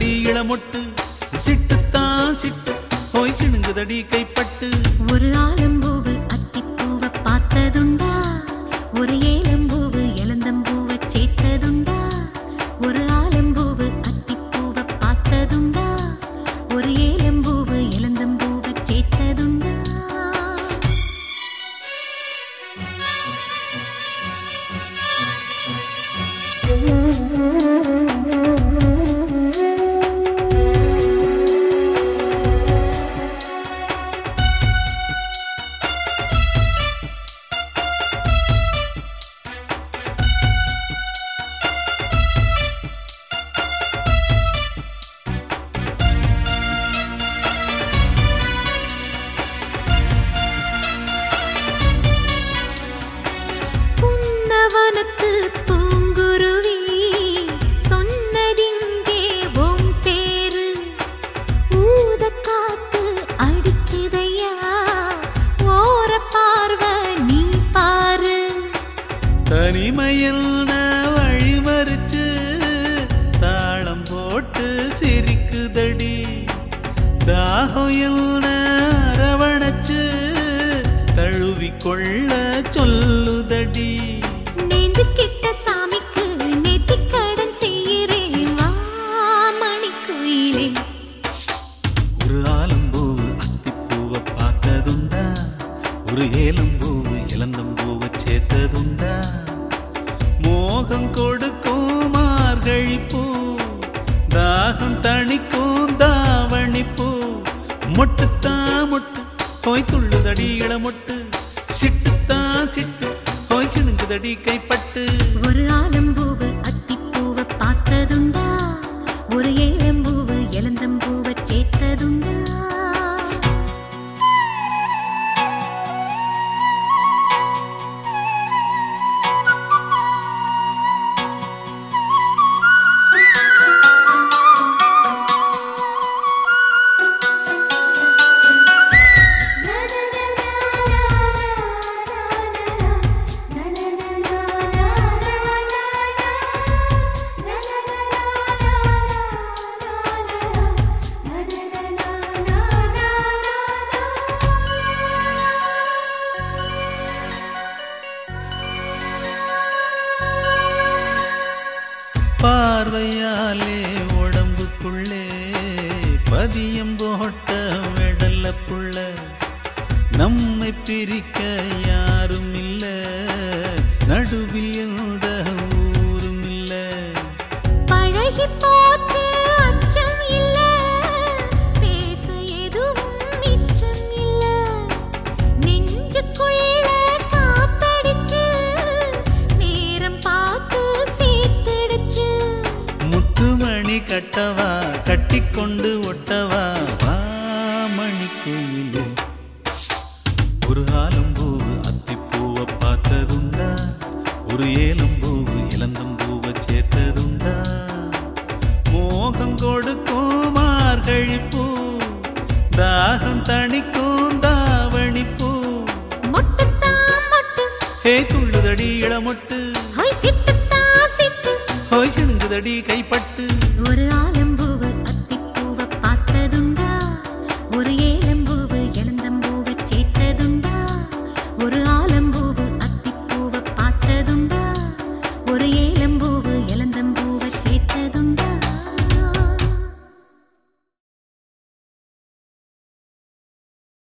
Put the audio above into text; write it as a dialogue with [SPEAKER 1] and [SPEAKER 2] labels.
[SPEAKER 1] துள்ளுதடி இளமொட்டு சிட்டுத்தான் சிட்டு போய் சிணுங்குதடி கைப்பட்டு
[SPEAKER 2] ஒரு ஆலம்பூவு அத்திப்பூவ பார்த்ததுண்டா ஒரு ஏலம்பூவு இளந்தம்பூவ சேர்த்ததுண்டா ஒரு ஆலம்பூவு அத்திப்பூவ பார்த்ததுண்டா ஒரு ஏலம்பூவு இளந்தம்பூவ சேர்த்ததுண்டா புன்னவனத்து பூங்குருவி சொன்னதிங்கே உன் பேரு ஊதக் காத்து அடிக்குதையா ஓர பார்வை நீ பாரு
[SPEAKER 1] தனிமையில் வழிமறிச்சு தாளம் போட்டு சிரிக்குதடி தாகம் என்ன அரவணைச்சு தழுவிக்கொள்ள சொல்லுதடி
[SPEAKER 2] நேந்து கிட்ட சாமிக்கு நேத்திக்கடன் செய்கிறேன் வா மணிக்குயிலே
[SPEAKER 1] ஒரு ஆலம்பூவு அத்திப்பூவை பார்த்ததுண்டா ஒரு ஏலம்பூவு இளந்தம்பூவை சேர்த்ததுண்டா மோகம் கொடுக்கும் மார்கழி பூ தாகம் தணிக்கும் தாவணி பூ மொட்டுத்தா மொட்டு போய் துள்ளுதடி இளமொட்டு சிட்டுத்தான் சிட்டு போய் சிணுங்குதடி கைப்பட்டு
[SPEAKER 2] ஒரு ஆலம்பூவு அத்திப்பூவ பார்த்ததுண்டா ஒரு ஏலம்பூவு இளந்தம்பூவ சேர்த்ததுண்டா
[SPEAKER 1] பார்வையாலே உடம்புக்குள்ளே பதியம் போட்ட வெடல புள்ள நம்மை பிரிக்க யாரும் இல்ல நடுவில் எந்த ஊரும் இல்ல
[SPEAKER 2] பழகி போச்சு அச்சம் இல்ல பேச எதுவும் மிச்சம் இல்ல நெஞ்சுக்குள்ள காத்தடிச்சு நேரம் பார்த்து சேர்த்துடுச்சு
[SPEAKER 1] முத்துமணி கட்டவா கட்டிக்கொண்டு ஒட்டவா வா மணிக்குயிலே ஒரு ஆலம்பூவு அத்திப்பூவை பார்த்ததுண்டா ஒரு ஏலம்பூவு இளந்தம்பூவை சேர்த்ததுண்டா மோகம் கொடுக்கும் மார்கழி பூ தாகம் தணிக்கும் தாவணி பூ
[SPEAKER 2] மொட்டுத்தான் மொட்டு
[SPEAKER 1] ஹே துள்ளுதடி இளமொட்டு
[SPEAKER 2] ஹொய் சிட்டுத்தான் சிட்டு
[SPEAKER 1] ஹோய் சிணுங்குதடி கைப்பட்டு
[SPEAKER 2] ஒரு ஆள்